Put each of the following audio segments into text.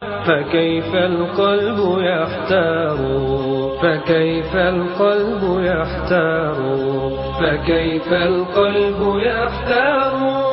فكيف القلب يحتار فكيف القلب يحتار فكيف القلب يحتار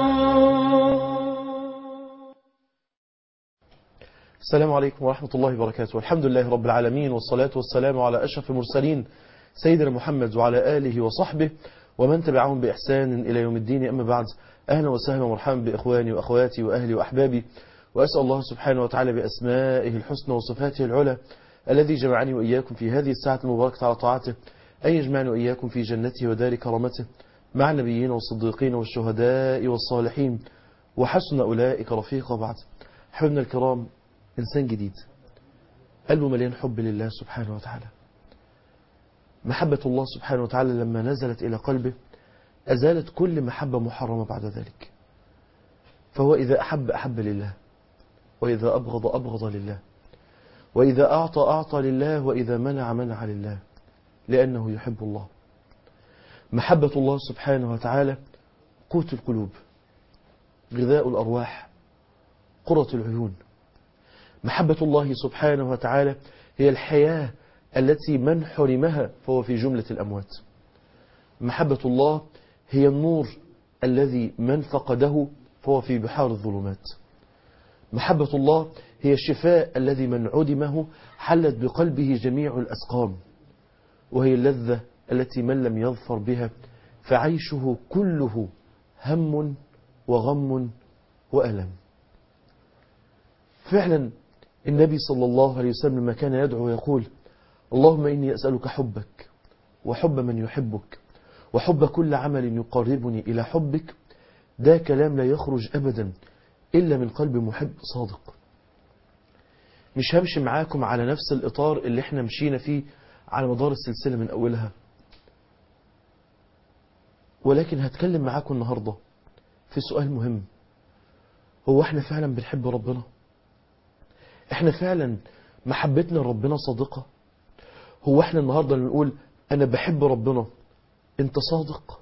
السلام عليكم ورحمة الله وبركاته الحمد لله رب العالمين والصلاة والسلام على أشرف المرسلين سيدنا محمد وعلى آله وصحبه ومن تبعهم بإحسان إلى يوم الدين أما بعد أهلا وسهلا ومرحبا بإخواني وأخواتي وأهلي وأحبابي وأسأل الله سبحانه وتعالى بأسمائه الحسنى وصفاته العلى الذي جمعني وإياكم في هذه الساعة المباركة على طاعته أن يجمعني وإياكم في جنته ودار كرامته مع النبيين والصديقين والشهداء والصالحين وحسن أولئك رفيقا بعد حبنا الكرام إنسان جديد قلبه مليان حب لله سبحانه وتعالى محبة الله سبحانه وتعالى لما نزلت إلى قلبه أزالت كل محبة محرمة بعد ذلك فهو إذا أحب أحب لله وإذا أبغض أبغض لله وإذا أعطى أعطى لله وإذا منع منع لله لأنه يحب الله محبة الله سبحانه وتعالى قوت القلوب غذاء الأرواح قرة العيون محبة الله سبحانه وتعالى هي الحياة التي من حرمها فهو في جملة الأموات محبة الله هي النور الذي من فقده فهو في بحار الظلمات محبة الله هي الشفاء الذي من عدمه حلت بقلبه جميع الأسقام وهي اللذة التي من لم يظفر بها فعيشه كله هم وغم وألم فعلا النبي صلى الله عليه وسلم لما كان يدعو يقول اللهم إني أسألك حبك وحب من يحبك وحب كل عمل يقربني إلى حبك ده كلام لا يخرج أبدا إلا من قلب محب صادق مش همشي معاكم على نفس الإطار اللي احنا مشينا فيه على مدار السلسلة من أولها ولكن هتكلم معاكم النهاردة في سؤال مهم هو احنا فعلا بنحب ربنا احنا فعلا محبتنا لربنا صادقة هو احنا النهاردة نقول انا بحب ربنا انت صادق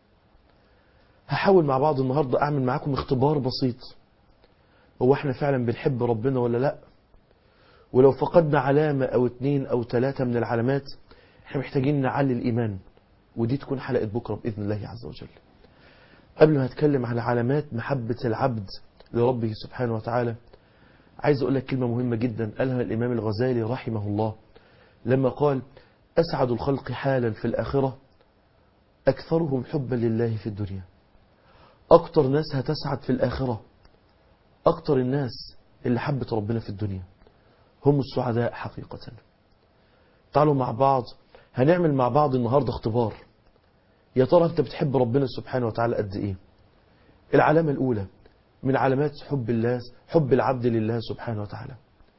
هحاول مع بعض النهاردة اعمل معاكم اختبار بسيط هو احنا فعلا بنحب ربنا ولا لا ولو فقدنا علامة او اتنين او تلاتة من العلامات احنا محتاجين نعلي الايمان ودي تكون حلقة بكرة بإذن الله عز وجل قبل ما هتكلم على علامات محبة العبد لربه سبحانه وتعالى عايز أقول لك كلمة مهمة جدا قالها الإمام الغزالي رحمه الله لما قال أسعد الخلق حالا في الآخرة أكثرهم حبا لله في الدنيا أكتر ناس هتسعد في الآخرة أكتر الناس اللي حبت ربنا في الدنيا هم السعداء حقيقة تعالوا مع بعض هنعمل مع بعض النهاردة اختبار يا ترى أنت بتحب ربنا سبحانه وتعالى قد إيه العلامة الأولى من علامات حب الله حب العبد لله سبحانه وتعالى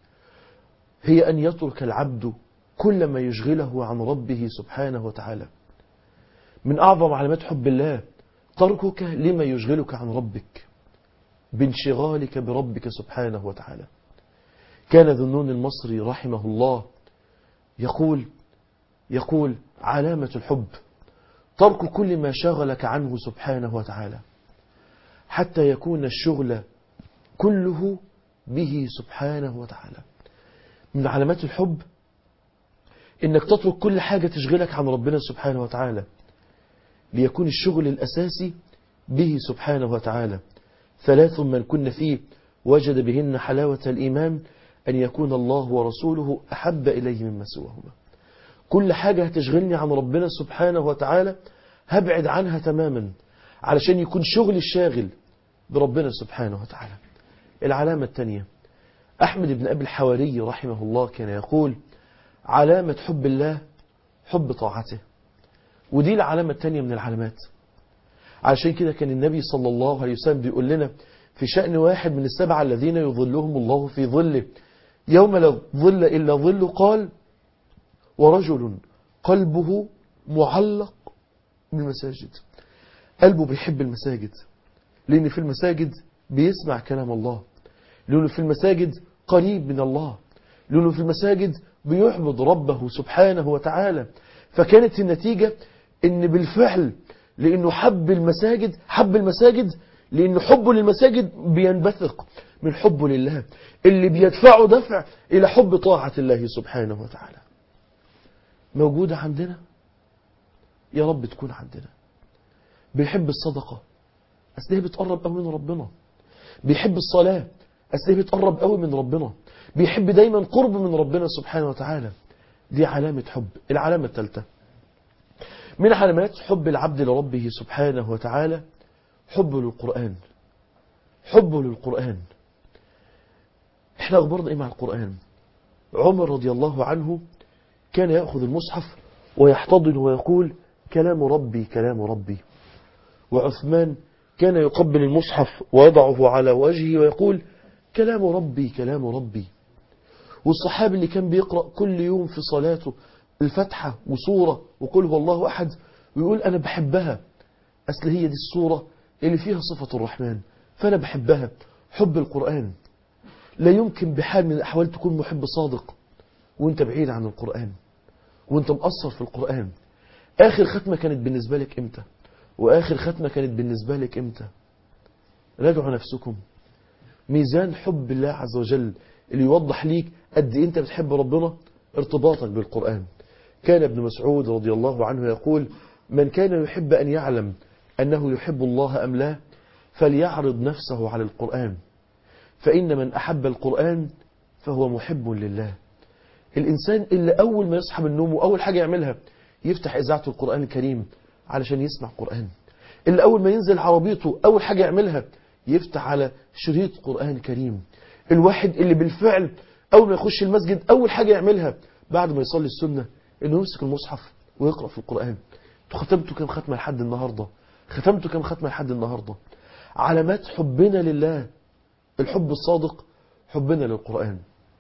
هي أن يترك العبد كل ما يشغله عن ربه سبحانه وتعالى من أعظم علامات حب الله تركك لما يشغلك عن ربك بانشغالك بربك سبحانه وتعالى كان ذنون المصري رحمه الله يقول يقول علامة الحب ترك كل ما شغلك عنه سبحانه وتعالى حتى يكون الشغل كله به سبحانه وتعالى من علامات الحب انك تترك كل حاجة تشغلك عن ربنا سبحانه وتعالى ليكون الشغل الأساسي به سبحانه وتعالى ثلاث من كن فيه وجد بهن حلاوة الإيمان أن يكون الله ورسوله أحب إليه مما سواهما كل حاجة هتشغلني عن ربنا سبحانه وتعالى هبعد عنها تماما علشان يكون شغل الشاغل بربنا سبحانه وتعالى العلامة الثانية أحمد بن أبي الحواري رحمه الله كان يقول علامة حب الله حب طاعته ودي العلامة الثانية من العلامات عشان كده كان النبي صلى الله عليه وسلم بيقول لنا في شأن واحد من السبعة الذين يظلهم الله في ظله يوم لا ظل إلا ظل قال ورجل قلبه معلق بالمساجد قلبه بيحب المساجد لأن في المساجد بيسمع كلام الله لأنه في المساجد قريب من الله لأنه في المساجد بيعبد ربه سبحانه وتعالى فكانت النتيجة ان بالفعل لانه حب المساجد حب المساجد لأن حبه للمساجد بينبثق من حبه لله اللي بيدفعه دفع إلى حب طاعة الله سبحانه وتعالى موجودة عندنا يا رب تكون عندنا بيحب الصدقة أصل هي بتقرب قوي من ربنا بيحب الصلاة أصل هي بتقرب قوي من ربنا بيحب دايما قرب من ربنا سبحانه وتعالى دي علامة حب العلامة الثالثة من علامات حب العبد لربه سبحانه وتعالى حبه للقرآن حبه للقرآن احنا اخبرنا ايه مع القرآن عمر رضي الله عنه كان يأخذ المصحف ويحتضن ويقول كلام ربي كلام ربي وعثمان كان يقبل المصحف ويضعه على وجهه ويقول كلام ربي كلام ربي والصحابي اللي كان بيقرأ كل يوم في صلاته الفتحة وصورة وقل هو الله أحد ويقول أنا بحبها أصل هي دي الصورة اللي فيها صفة الرحمن فأنا بحبها حب القرآن لا يمكن بحال من الأحوال تكون محب صادق وانت بعيد عن القرآن وانت مقصر في القرآن آخر ختمة كانت بالنسبة لك امتى وآخر ختمة كانت بالنسبة لك امتى راجعوا نفسكم ميزان حب الله عز وجل اللي يوضح ليك قد إيه انت بتحب ربنا ارتباطك بالقرآن كان ابن مسعود رضي الله عنه يقول من كان يحب أن يعلم أنه يحب الله أم لا فليعرض نفسه على القرآن فإن من أحب القرآن فهو محب لله الإنسان اللي أول ما يصحى من النوم وأول حاجة يعملها يفتح إذاعة القرآن الكريم علشان يسمع قرآن اللي أول ما ينزل عربيته أول حاجة يعملها يفتح على شريط قرآن كريم الواحد اللي بالفعل أول ما يخش المسجد أول حاجة يعملها بعد ما يصلي السنة إنه يمسك المصحف ويقرأ في القرآن ختمتوا كم ختمة لحد النهاردة ختمتوا كم ختمة لحد النهاردة علامات حبنا لله الحب الصادق حبنا للقرآن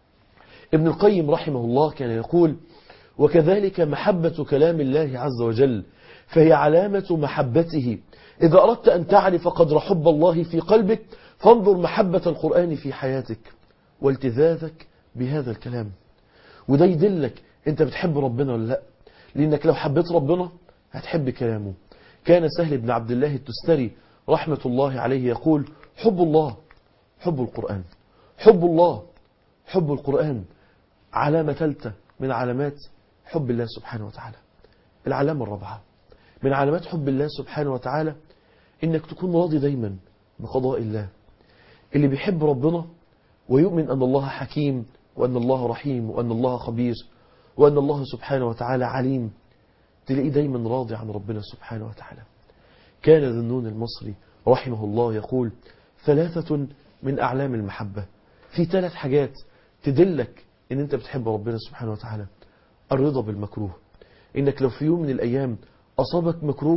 ابن القيم رحمه الله كان يقول وكذلك محبة كلام الله عز وجل فهي علامة محبته إذا أردت أن تعرف قدر حب الله في قلبك فانظر محبة القرآن في حياتك والتذاذك بهذا الكلام وده يدلك انت بتحب ربنا ولا لا لانك لو حبيت ربنا هتحب كلامه كان سهل بن عبد الله التستري رحمة الله عليه يقول حب الله حب القرآن حب الله حب القرآن علامة ثالثة من علامات حب الله سبحانه وتعالى العلامة الرابعة من علامات حب الله سبحانه وتعالى انك تكون راضي دايما بقضاء الله اللي بيحب ربنا ويؤمن أن الله حكيم وأن الله رحيم وأن الله خبير وأن الله سبحانه وتعالى عليم تلاقيه دايما راضي عن ربنا سبحانه وتعالى كان ذنون المصري رحمه الله يقول ثلاثة من أعلام المحبة في ثلاث حاجات تدلك ان انت بتحب ربنا سبحانه وتعالى الرضا بالمكروه انك لو في يوم من الايام اصابك مكروه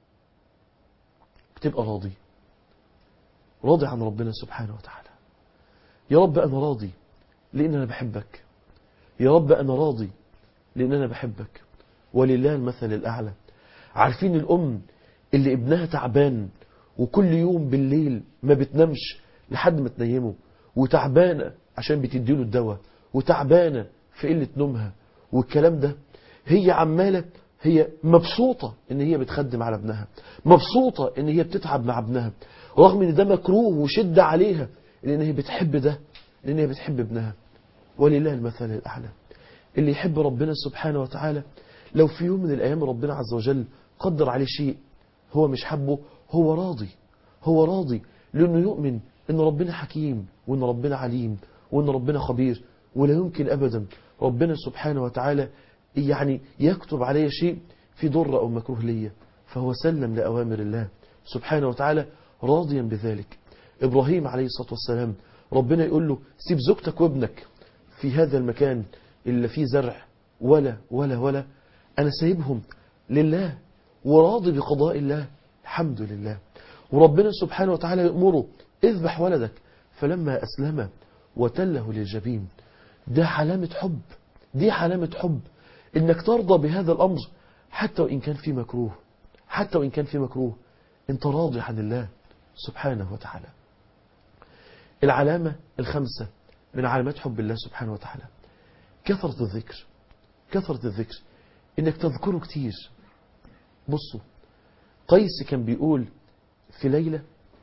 بتبقى راضي راضي عن ربنا سبحانه وتعالى يا رب انا راضي لان انا بحبك يا رب انا راضي لان انا بحبك ولله المثل الاعلى عارفين الام اللي ابنها تعبان وكل يوم بالليل ما بتنامش لحد ما تنيمه وتعبانه عشان بتديله الدواء وتعبانه في قله نومها والكلام ده هي عماله هي مبسوطة ان هي بتخدم على ابنها مبسوطة ان هي بتتعب مع ابنها رغم ان ده مكروه وشدة عليها لان هي بتحب ده لان هي بتحب ابنها ولله المثل الاعلى اللي يحب ربنا سبحانه وتعالى لو في يوم من الايام ربنا عز وجل قدر عليه شيء هو مش حبه هو راضي هو راضي لانه يؤمن ان ربنا حكيم وان ربنا عليم وان ربنا خبير ولا يمكن ابدا ربنا سبحانه وتعالى يعني يكتب علي شيء في ضر أو مكروه ليا فهو سلم لأوامر الله سبحانه وتعالى راضيا بذلك إبراهيم عليه الصلاة والسلام ربنا يقول له سيب زوجتك وابنك في هذا المكان اللي فيه زرع ولا ولا ولا أنا سايبهم لله وراضي بقضاء الله الحمد لله وربنا سبحانه وتعالى يأمره اذبح ولدك فلما أسلم وتله للجبين ده علامة حب دي علامة حب انك ترضى بهذا الامر حتى وان كان في مكروه حتى وان كان في مكروه انت راضي عن الله سبحانه وتعالى العلامة الخمسة من علامات حب الله سبحانه وتعالى كثرة الذكر كثرة الذكر انك تذكره كتير بصوا قيس كان بيقول في ليلة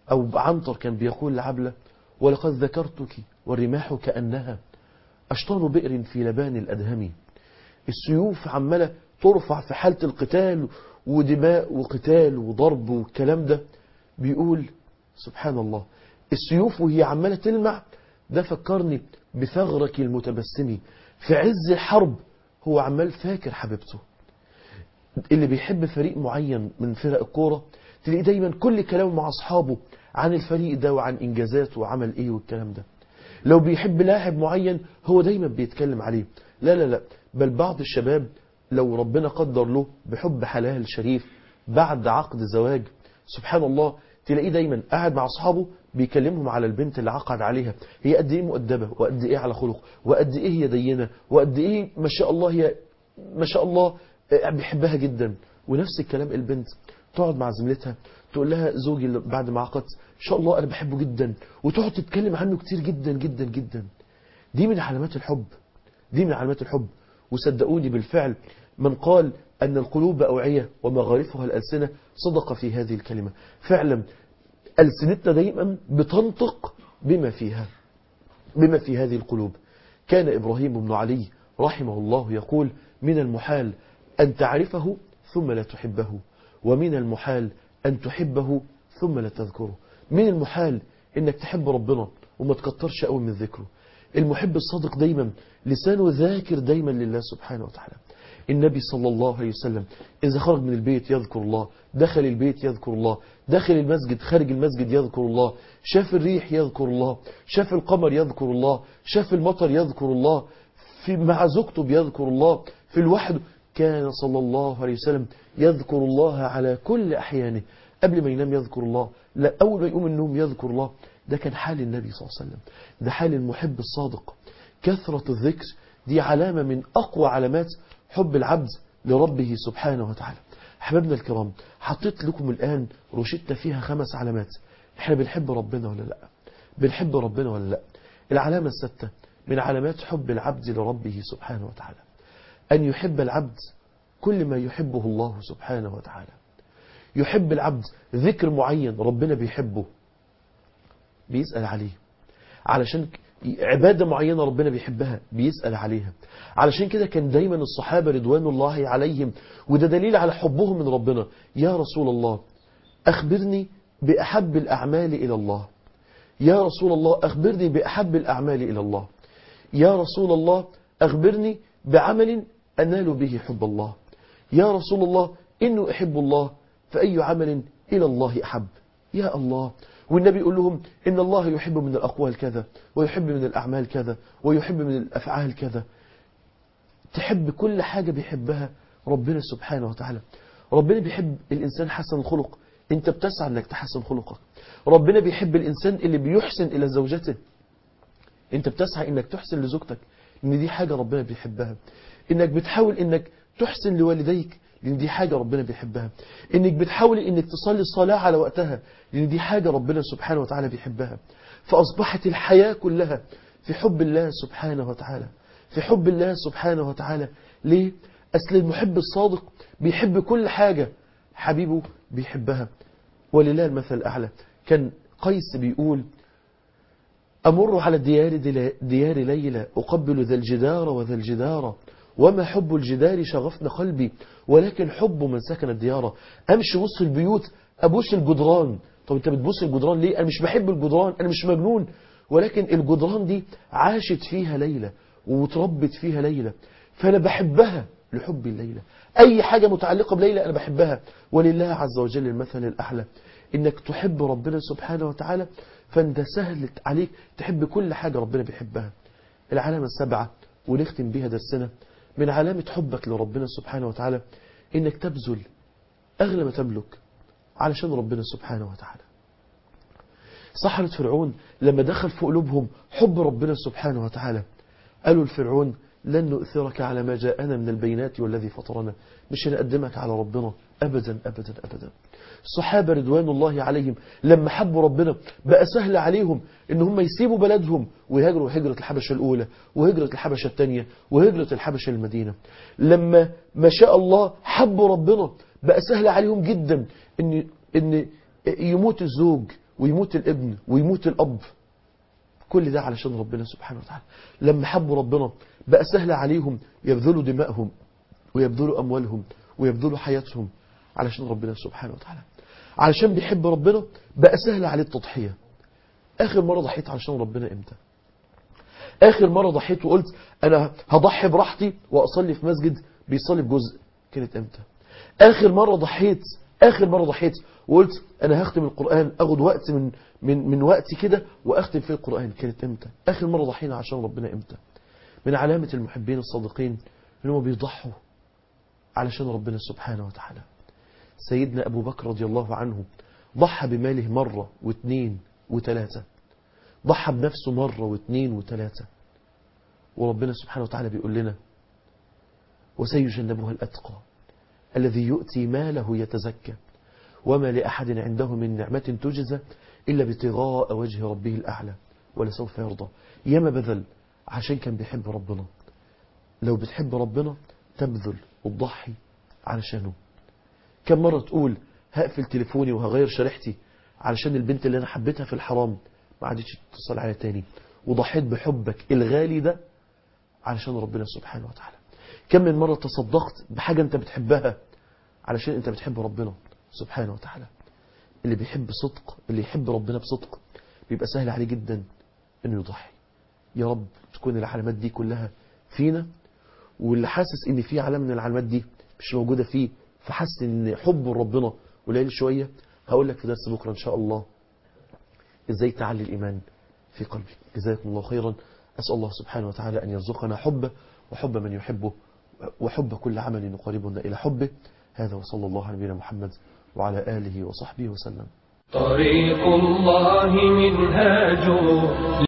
أو عنتر كان بيقول لعبلة ولقد ذكرتك والرماح كأنها أشطان بئر في لبان الأدهم السيوف عمالة ترفع في حالة القتال ودماء وقتال وضرب والكلام ده بيقول سبحان الله السيوف وهي عمالة تلمع ده فكرني بثغرك المتبسمي في عز الحرب هو عمال فاكر حبيبته اللي بيحب فريق معين من فرق الكورة تلاقيه دايما كل كلامه مع أصحابه عن الفريق ده وعن إنجازاته وعمل إيه والكلام ده لو بيحب لاعب معين هو دايما بيتكلم عليه لا لا لا بل بعض الشباب لو ربنا قدر له بحب حلال شريف بعد عقد زواج سبحان الله تلاقيه دايما قاعد مع أصحابه بيكلمهم على البنت اللي عقد عليها هي قد ايه مؤدبة وقد ايه على خلق وقد ايه هي دينة وقد ايه ما شاء الله هي ما شاء الله بيحبها جدا ونفس الكلام البنت تقعد مع زميلتها تقول لها زوجي اللي بعد ما عقدت ان شاء الله انا بحبه جدا وتقعد تتكلم عنه كتير جدا جدا جدا دي من علامات الحب دي من علامات الحب وصدقوني بالفعل من قال أن القلوب أوعية ومغارفها الألسنة صدق في هذه الكلمة فعلا ألسنتنا دائما بتنطق بما فيها بما في هذه القلوب كان إبراهيم بن علي رحمه الله يقول من المحال أن تعرفه ثم لا تحبه ومن المحال أن تحبه ثم لا تذكره من المحال أنك تحب ربنا وما تكترش قوي من ذكره المحب الصادق دايما لسانه ذاكر دايما لله سبحانه وتعالى النبي صلى الله عليه وسلم إذا خرج من البيت يذكر الله دخل البيت يذكر الله داخل المسجد خارج المسجد يذكر الله شاف الريح يذكر الله شاف القمر يذكر الله شاف المطر يذكر الله في مع زوجته بيذكر الله في الوحد كان صلى الله عليه وسلم يذكر الله على كل أحيانه قبل ما ينام يذكر الله لا أول ما يقوم النوم يذكر الله ده كان حال النبي صلى الله عليه وسلم ده حال المحب الصادق كثرة الذكر دي علامة من أقوى علامات حب العبد لربه سبحانه وتعالى أحبابنا الكرام حطيت لكم الآن روشتة فيها خمس علامات احنا بنحب ربنا ولا لا بنحب ربنا ولا لا العلامة الستة من علامات حب العبد لربه سبحانه وتعالى أن يحب العبد كل ما يحبه الله سبحانه وتعالى يحب العبد ذكر معين ربنا بيحبه بيسأل عليه علشان عبادة معينة ربنا بيحبها بيسأل عليها علشان كده كان دايما الصحابة رضوان الله عليهم وده دليل على حبهم من ربنا يا رسول الله أخبرني بأحب الأعمال إلى الله يا رسول الله أخبرني بأحب الأعمال إلى الله يا رسول الله أخبرني بعمل أنال به حب الله يا رسول الله إنه أحب الله فأي عمل إلى الله أحب يا الله والنبي يقول لهم إن الله يحب من الأقوال كذا ويحب من الأعمال كذا ويحب من الأفعال كذا تحب كل حاجة بيحبها ربنا سبحانه وتعالى ربنا بيحب الإنسان حسن الخلق انت بتسعى انك تحسن خلقك ربنا بيحب الإنسان اللي بيحسن إلى زوجته انت بتسعى انك تحسن لزوجتك ان دي حاجة ربنا بيحبها انك بتحاول انك تحسن لوالديك لان دي حاجة ربنا بيحبها انك بتحاول انك تصلي الصلاة على وقتها لان دي حاجة ربنا سبحانه وتعالى بيحبها فأصبحت الحياة كلها في حب الله سبحانه وتعالى في حب الله سبحانه وتعالى ليه؟ أصل المحب الصادق بيحب كل حاجة حبيبه بيحبها ولله المثل الأعلى كان قيس بيقول أمر على ديار, ديار ليلى أقبل ذا الجدار وذا الجدار وما حب الجدار شغفنا قلبي ولكن حب من سكن الديار أمشي وسط البيوت أبوس الجدران طب أنت بتبوس الجدران ليه أنا مش بحب الجدران أنا مش مجنون ولكن الجدران دي عاشت فيها ليلة وتربت فيها ليلة فأنا بحبها لحب الليلة أي حاجة متعلقة بليلة أنا بحبها ولله عز وجل المثل الأحلى إنك تحب ربنا سبحانه وتعالى فأنت سهل عليك تحب كل حاجة ربنا بيحبها العلامة السبعة ونختم بها درسنا من علامة حبك لربنا سبحانه وتعالى إنك تبذل أغلى ما تملك علشان ربنا سبحانه وتعالى سحرة فرعون لما دخل في قلوبهم حب ربنا سبحانه وتعالى قالوا الفرعون لن نؤثرك على ما جاءنا من البينات والذي فطرنا مش هنقدمك على ربنا أبدا أبدا أبدا الصحابة رضوان الله عليهم لما حبوا ربنا بقى سهل عليهم ان هم يسيبوا بلدهم ويهاجروا هجرة الحبشة الأولى وهجرة الحبشة الثانية وهجرة الحبشة المدينة لما ما شاء الله حبوا ربنا بقى سهل عليهم جدا ان, إن يموت الزوج ويموت الابن ويموت الأب كل ده علشان ربنا سبحانه وتعالى لما حبوا ربنا بقى سهل عليهم يبذلوا دمائهم ويبذلوا أموالهم ويبذلوا حياتهم علشان ربنا سبحانه وتعالى علشان بيحب ربنا بقى سهل عليه التضحية آخر مرة ضحيت علشان ربنا إمتى آخر مرة ضحيت وقلت أنا هضحي براحتي وأصلي في مسجد بيصلي بجزء كانت إمتى آخر مرة ضحيت آخر مرة ضحيت وقلت أنا هختم القرآن أخد وقت من من من وقتي كده وأختم فيه القرآن كانت إمتى آخر مرة ضحينا عشان ربنا إمتى من علامة المحبين الصادقين إنهم بيضحوا علشان ربنا سبحانه وتعالى سيدنا أبو بكر رضي الله عنه ضحى بماله مرة واثنين وثلاثة ضحى بنفسه مرة واثنين وثلاثة وربنا سبحانه وتعالى بيقول لنا وسيجنبها الأتقى الذي يؤتي ماله يتزكى وما لأحد عنده من نعمة تجزى إلا ابتغاء وجه ربه الأعلى ولسوف يرضى ياما بذل عشان كان بيحب ربنا لو بتحب ربنا تبذل وتضحي علشانه كم مرة تقول هقفل تليفوني وهغير شريحتي علشان البنت اللي أنا حبيتها في الحرام ما عادتش تتصل عليها تاني وضحيت بحبك الغالي ده علشان ربنا سبحانه وتعالى كم من مرة تصدقت بحاجة أنت بتحبها علشان أنت بتحب ربنا سبحانه وتعالى اللي بيحب صدق اللي يحب ربنا بصدق بيبقى سهل عليه جدا انه يضحي يا رب تكون العلامات دي كلها فينا واللي حاسس ان في علامه من العلامات دي مش موجوده فيه فحاسس ان حب ربنا قليل شويه هقول لك في درس بكره ان شاء الله ازاي تعلي الايمان في قلبك جزاكم الله خيرا اسال الله سبحانه وتعالى ان يرزقنا حبه وحب من يحبه وحب كل عمل يقربنا الى حبه هذا وصلى الله على نبينا محمد وعلى آله وصحبه وسلم طريق الله منهاج